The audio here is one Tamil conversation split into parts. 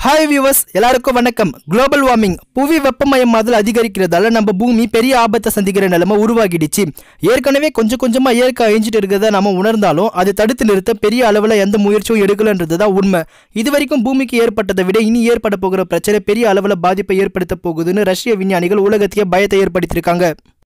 ஹாய் வியூவர்ஸ் எல்லாருக்கும் வணக்கம் குளோபல் வார்மிங் புவி வெப்பமயமாதல் அதிகரிக்கிறதால நம்ம பூமி பெரிய ஆபத்தை சந்திக்கிற நிலைமை உருவாகிடுச்சு ஏற்கனவே கொஞ்சம் கொஞ்சமா இயற்கை அழிஞ்சிட்டு இருக்கிறத நம்ம உணர்ந்தாலும் அதை தடுத்து நிறுத்த பெரிய அளவில் எந்த முயற்சியும் எடுக்கலன்றது தான் உண்மை இது வரைக்கும் பூமிக்கு ஏற்பட்டதை விட இனி ஏற்பட போகிற பிரச்சனை பெரிய அளவில் பாதிப்பை ஏற்படுத்த போகுதுன்னு ரஷ்ய விஞ்ஞானிகள் உலகத்தையே பயத்தை ஏற்படுத்தியிருக்காங்க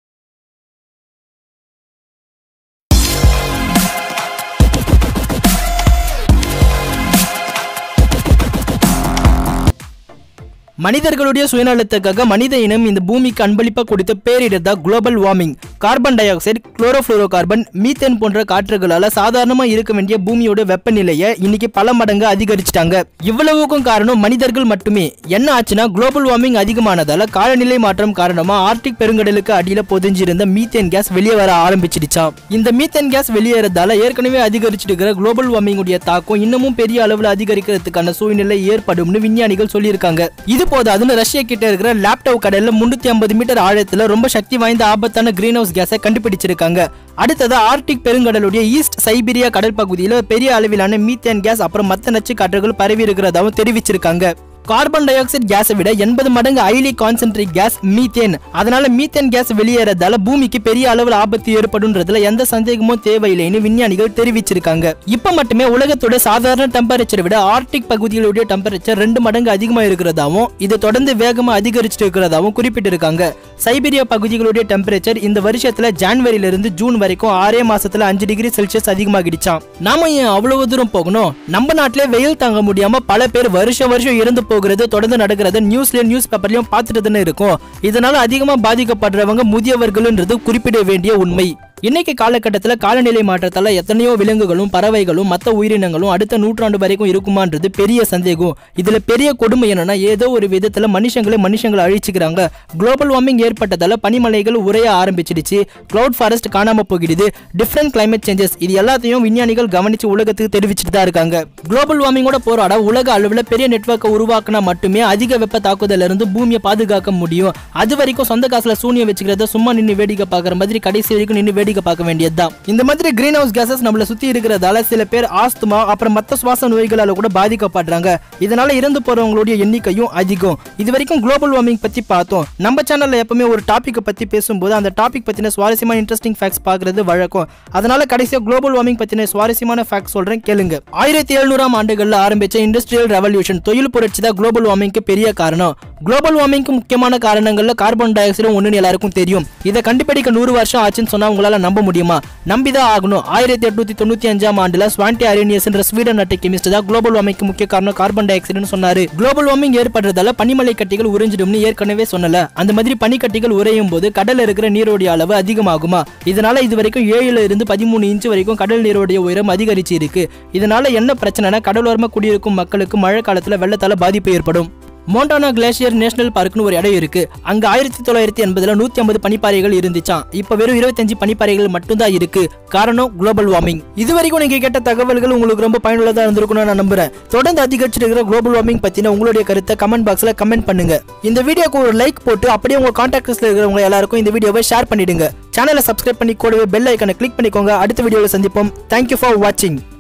மனிதர்களுடைய சுயநலத்துக்காக மனித இனம் இந்த பூமிக்கு அன்பளிப்பாக கொடுத்த பேரிடர் தான் global warming carbon dioxide chlorofluorocarbon methane போன்ற காற்றுகளால சாதாரணமா இருக்க வேண்டிய பூமியோட வெப்பநிலையை இன்னைக்கு பல மடங்கு அதிகரிச்சிட்டாங்க இவ்வளவுக்கும் காரணம் மனிதர்கள் மட்டுமே என்ன ஆச்சுன்னா குளோபல் வார்மிங் அதிகமானதால காலநிலை மாற்றம் காரணமா ஆர்டிக் பெருங்கடலுக்கு அடியில பொதிஞ்சிருந்த மீத்தேன் கேஸ் வெளியே வர ஆரம்பிச்சிடுச்சாம் இந்த மீத்தேன் கேஸ் வெளியேறதால ஏற்கனவே அதிகரிச்சிட்டு இருக்கிற குளோபல் வார்மிங்குடைய தாக்கம் இன்னமும் பெரிய அளவில் அதிகரிக்கிறதுக்கான சூழ்நிலை ஏற்படும்னு விஞ்ஞானிகள் சொல்லியிருக்காங்க இது போதாதுன்னு ரஷ்யா கிட்ட இருக்கிற லேப்டாப் கடல்ல முன்னூத்தி ஐம்பது மீட்டர் ஆழத்துல ரொம்ப சக்தி வாய்ந்த ஆபத்தான கிரீன் ஹவுஸ் கேஸை கண்டுபிடிச்சிருக்காங்க அடுத்தது ஆர்டிக் பெருங்கடலுடைய ஈஸ்ட் சைபீரியா கடல் பகுதியில் பெரிய அளவிலான மீத்தேன் கேஸ் அப்புறம் மத்த நச்சு காற்றுகள் பரவி இருக்கிறதாவும் தெரிவிச்சிருக்காங்க கார்பன் டை ஆக்சைடு கேஸை விட எண்பது மடங்கு ஹைலி கான்சென்ட்ரேட் கேஸ் மீத்தேன் அதனால மீத்தேன் கேஸ் வெளியேறதால பூமிக்கு பெரிய அளவில் ஆபத்து ஏற்படும்ன்றதுல எந்த சந்தேகமும் தேவையில்லைன்னு விஞ்ஞானிகள் தெரிவிச்சிருக்காங்க இப்ப மட்டுமே உலகத்தோட சாதாரண டெம்பரேச்சரை விட ஆர்டிக் பகுதிகளுடைய டெம்பரேச்சர் ரெண்டு மடங்கு அதிகமா இருக்கிறதாவும் இது தொடர்ந்து வேகமா அதிகரிச்சுட்டு இருக்கிறதாவும் குறிப்பிட்டிருக்காங்க சைபீரியா பகுதிகளுடைய டெம்பரேச்சர் இந்த வருஷத்துல ஜான்வரியில இருந்து ஜூன் வரைக்கும் ஆறே மாசத்துல அஞ்சு டிகிரி செல்சியஸ் அதிகமாகிடுச்சாம் நாம ஏன் அவ்வளவு தூரம் போகணும் நம்ம நாட்டிலே வெயில் தாங்க முடியாம பல பேர் வருஷம் வருஷம் இறந்து போகிறது தொடர்ந்து நடக்கிறது நியூஸ்ல நியூஸ் பேப்பர்லயும் பார்த்துட்டு தானே இருக்கும் இதனால அதிகமா பாதிக்கப்படுறவங்க முதியவர்கள்ன்றது குறிப்பிட வேண்டிய உண்மை இன்னைக்கு காலகட்டத்தில் காலநிலை மாற்றத்தால எத்தனையோ விலங்குகளும் பறவைகளும் மற்ற உயிரினங்களும் அடுத்த நூற்றாண்டு வரைக்கும் இருக்குமான்றது பெரிய சந்தேகம் இதுல பெரிய கொடுமை என்னன்னா ஏதோ ஒரு விதத்துல மனுஷங்களே மனுஷங்களை அழிச்சுக்கிறாங்க குளோபல் வார்மிங் ஏற்பட்டதால பனிமலைகள் உரைய ஆரம்பிச்சிடுச்சு கிளவுட் ஃபாரஸ்ட் காணாம போகிடுது டிஃப்ரெண்ட் கிளைமேட் சேஞ்சஸ் இது எல்லாத்தையும் விஞ்ஞானிகள் கவனிச்சு உலகத்துக்கு தெரிவிச்சுட்டு தான் இருக்காங்க குளோபல் வார்மிங்கோட போராட உலக அளவில் பெரிய நெட்வொர்க்கை உருவாக்கினா மட்டுமே அதிக வெப்ப தாக்குதல இருந்து பூமியை பாதுகாக்க முடியும் அது வரைக்கும் சொந்த காசுல சூனியம் வச்சுக்கிறத சும்மா நின்று வேடிக்கை பார்க்குற மாதிரி கடைசி வரைக்கும் நின்று வேடிக்கை பார்க்க வேண்டியதுதான் இந்த மாதிரி கிரீன் ஹவுஸ் கேசஸ் நம்மள சுத்தி இருக்கிறதால சில பேர் ஆஸ்துமா அப்புறம் மத்த சுவாச நோய்களால கூட பாதிக்கப்படுறாங்க இதனால இறந்து போறவங்களுடைய எண்ணிக்கையும் அதிகம் இது வரைக்கும் குளோபல் வார்மிங் பத்தி பார்த்தோம் நம்ம சேனல்ல எப்பவுமே ஒரு டாபிக் பத்தி பேசும்போது அந்த டாபிக் பத்தின சுவாரஸ்யமான இன்ட்ரெஸ்டிங் ஃபேக்ட்ஸ் பாக்குறது வழக்கம் அதனால கடைசியா குளோபல் வார்மிங் பத்தின சுவாரஸ்யமான ஃபேக்ட் சொல்றேன் கேளுங்க ஆயிரத்தி எழுநூறாம் ஆண்டுகள்ல ஆரம்பிச்ச இண்டஸ்ட்ரியல் ரெவல்யூஷன் தொழில் புரட்சி தான் குளோபல் வார்மிங்க்கு பெரிய காரணம் குளோபல் வார்மிங்க்கு முக்கியமான காரணங்கள்ல கார்பன் டை ஆக்சைடும் ஒன்னு எல்லாருக்கும் தெரியும் இதை கண்டுபிடிக்க நூறு வருஷம் ஆச்சுன்னு சொன்னா உங்களால நம்ப முடியுமா நம்பிதான் ஆகணும் ஆயிரத்தி எட்நூத்தி தொண்ணூத்தி அஞ்சாம் ஆண்டுல ஸ்வான்டி அரேனியஸ் என்ற ஸ்வீடன் நாட்டு கெமிஸ்ட் தான் குளோபல் வார்மிங்க்கு முக்கிய காரணம் கார்பன் டை ஆக்சைடுன்னு சொன்னாரு குளோபல் வார்மிங் ஏற்படுறதால பனிமலை கட்டிகள் உறிஞ்சிடும்னு ஏற்கனவே சொன்னல அந்த மாதிரி பனிக்கட்டிகள் உறையும் போது கடல்ல இருக்கிற நீரோடைய அளவு அதிகமாகுமா இதனால இது வரைக்கும் ஏழுல இருந்து பதிமூணு இன்ச் வரைக்கும் கடல் நீரோடைய உயரம் அதிகரிச்சு இருக்கு இதனால என்ன பிரச்சனைனா கடலோரமா குடியிருக்கும் மக்களுக்கு மழை காலத்துல வெள்ளத்தால பாதிப்பு ஏற்படும் மோண்டானா கிளேசியர் நேஷனல் பார்க்னு ஒரு இடம் இருக்கு அங்க ஆயிரத்தி தொள்ளாயிரத்தி எண்பதுல நூத்தி ஐம்பது பனிப்பாறைகள் இருந்துச்சாம் இப்ப வெறும் இருபத்தஞ்சு பனிப்பாறைகள் மட்டும்தான் இருக்கு காரணம் குளோபல் வார்மிங் இது வரைக்கும் நீங்க கேட்ட தகவல்கள் உங்களுக்கு ரொம்ப பயனுள்ளதா இருந்திருக்கும்னு நான் நம்புறேன் தொடர்ந்து அதிகரிச்சிருக்கிற குளோபல் வார்மிங் பத்தின உங்களுடைய கருத்தை கமெண்ட் பாக்ஸ்ல கமெண்ட் பண்ணுங்க இந்த வீடியோக்கு ஒரு லைக் போட்டு அப்படியே உங்க கான்டாக்ட்ஸ்ல இருக்கிறவங்க எல்லாருக்கும் இந்த வீடியோவை ஷேர் பண்ணிடுங்க சேனலை சப்ஸ்கிரைப் பண்ணி கூடவே பெல் ஐக்கனை கிளிக் பண்ணிக்கோங்க அடுத்த வீடியோவில் சந்திப்போம் தேங்க்யூ ஃபார் வாட்சிங்